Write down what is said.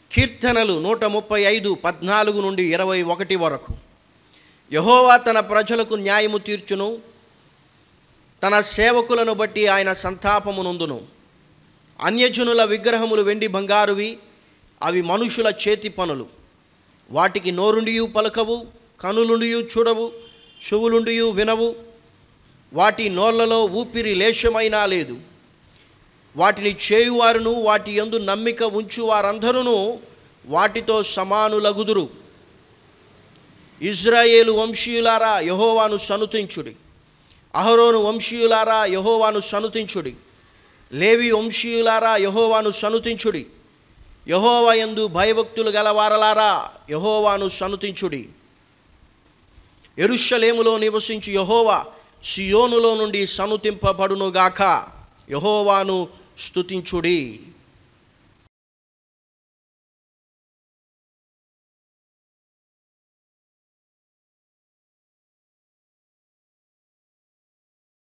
కీర్తనలు నూట ముప్పై ఐదు పద్నాలుగు నుండి ఇరవై ఒకటి వరకు యహోవా తన ప్రజలకు న్యాయము తీర్చును తన సేవకులను బట్టి ఆయన సంతాపమునందును అన్యజనుల విగ్రహములు వెండి బంగారువి అవి మనుషుల చేతి పనులు వాటికి నోరుండియు పలకవు కనులుండియు చూడవు చెవులుండియు వినవు వాటి నోళ్లలో ఊపిరి లేశమైనా లేదు వాటిని చేయువారును వాటి యందు నమ్మిక ఉంచు వారందరూ వాటితో సమానులగుదురు ఇజ్రాయేలు వంశీయులారా యహోవాను సనుతించుడి అహరోను వంశీయులారా యహోవాను సనుతించుడి లేవి వంశీయులారా యహోవాను సనుతించుడి యహోవా యందు భయభక్తులు గలవారలారా యహోవాను సనుతించుడి ఎరుషలేములో నివసించు యహోవా సియోనులో నుండి సనుతింపబడునుగాక యహోవాను స్తుతించుడి